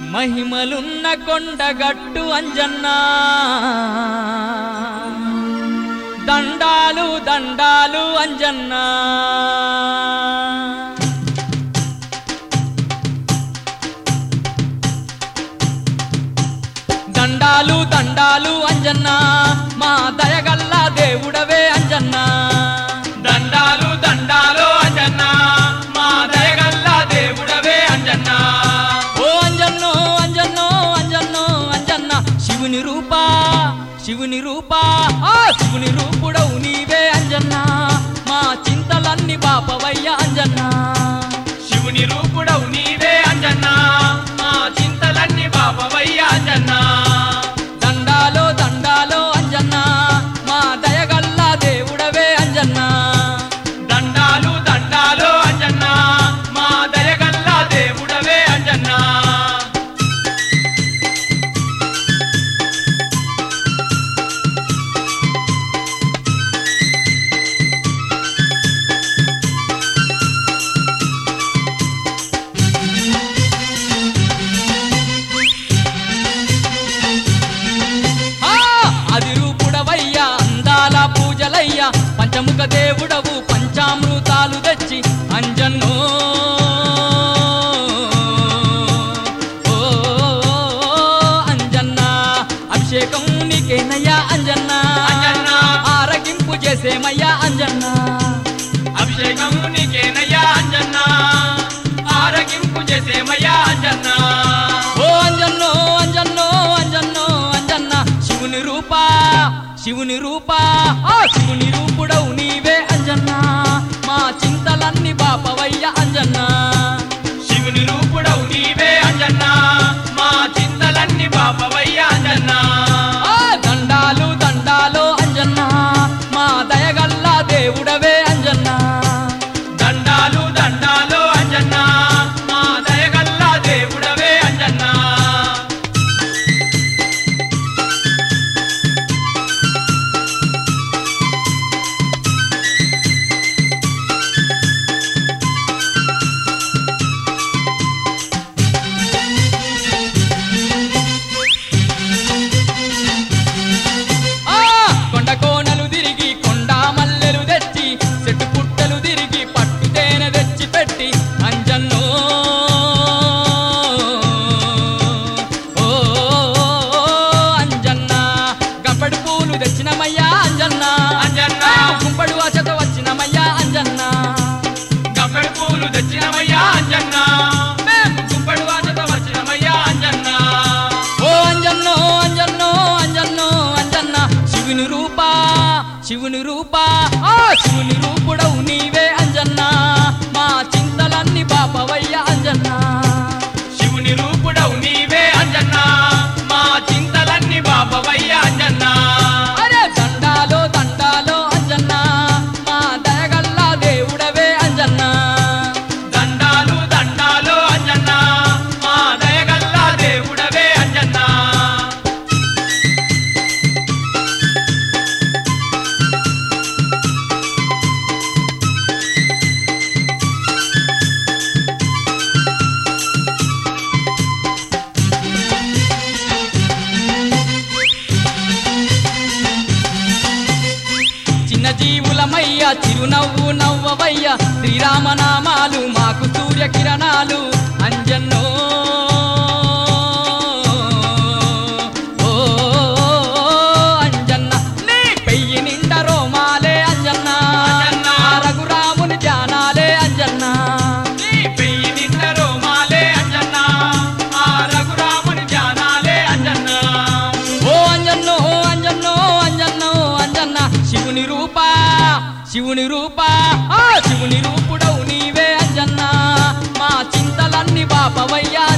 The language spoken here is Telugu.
మహిమలున్న కొండగట్టు అంజన్నా దండాలు దండాలు అంజన్నా దండాలు దండాలు అంజన్నా మా దయగల్ల దేవుడవే అంజన్నా దండాలు దండాలు అంజన్న మా దయగల్ల దేవుడవే అంజన్న ఓ అంజన్నో అంజన్నో అంజన్నో అంజన్న శివుని రూపా శివుని రూపా ఆ శివుని రూపుడవు నీవే అంజన్న మా చింతలన్నీ బాపవయ్య అంజన్న శివుని రూపుడవు నీవే అంజన్న మా చింతలన్నీ బాపవయ్య అంజన్న దండాలో దండాలో అంజన్న మా దయగల్ల దేవుడవే అంజన్న దండాలు దండాలు అంజన్న మా దయగల్ల దేవుడవే అంజన్న ఆ అది రూపుడవయ్యా అందాల పూజలయ్యా పంచముఖ దేవుడవు పంచామృతాలు తెచ్చి అంజన్నో ఓ అంజన్న అభిషేకం నీకేనయ్యా అంజన్న అంజన్న. ఆరగింపు చేసేమయ్యా అంజన్న అభిషేకం నీకేనయ్యా అంజన్న ఆరగింపు చేసేమయ్యా అంజన్న ఓ అంజన్నో అంజన్నో అంజన్నో అంజన్న శివుని రూపా శివుని రూపా ఆ శివుని రూపుడవు నీవే అంజన్న మా చింతలన్నీ బాపవయ్య అంజన్న శివుని రూపుడవు నీవే అంజన్న మా చింతలన్నీ బాపవయ్య అంజన్న ఆ దండాలు దండాలో అంజన్న మా దయగల్ల దేవుడవే అంజన్న దండాలు దండాలు అంజన్న మా దయగల్ల దేవుడవే అంజన్న ఆ కొండ కోనలు తిరిగి కొండ మల్లెలు తెచ్చి చెట్టు పుట్టలు తిరిగి పట్టు తేనె తెచ్చి పెట్టి అంజన్నో ఓ అంజన్న గంపడి పూలు తెచ్చినమయ్యా అంజన్న అంజన్న. గుంపడు ఆశత వచ్చినమయ్యా అంజన్న గబ్బడి పూలు తెచ్చినమయ్యా అంజన్న మేము గుంపడి వాసత వచ్చినమయ్యా అంజన్న ఓ అంజన్నో అంజన్నో అంజన్నో అంజన్న శివుని రూపా శివుని రూపా ఆ శివుని రూపుడవు నీవే అంజన్న మా చింతలన్నీ బాపవయ్య అంజన్న శివుని రూపుడవు నీవే అంజన్న మా చింతలన్నీ బాపవయ్య అంజన్న అరే దండాలో దండాలో అంజన్న మా దయగల్ల దేవుడవే అంజన్న దండాలు దండాలు అంజన్న మా దయగల్ల దేవుడవే అంజన్న చిన్న జీవులమయ్య చిరునవ్వు నవ్వవయ్య శ్రీరామనామాలు మాకు సూర్యకిరణాలు అంజన్నో ఓ అంజన్న నీ పెయ్యి నిండ రోమాలే అంజన్న అంజన్న. ఆ రఘురాముని ధ్యానాలే అంజన్న నీ పెయ్యి నిండ రోమాలే అంజన్న ఆ రఘురాముని ధ్యానాలే అంజన్న ఓ అంజన్నో అంజన్నో అంజన్నో అంజన్న శివుని రూపా శివుని రూపా ఆ శివుని రూపుడవు నీవే అంజన్న మా చింతలన్నీ బాపవయ్యా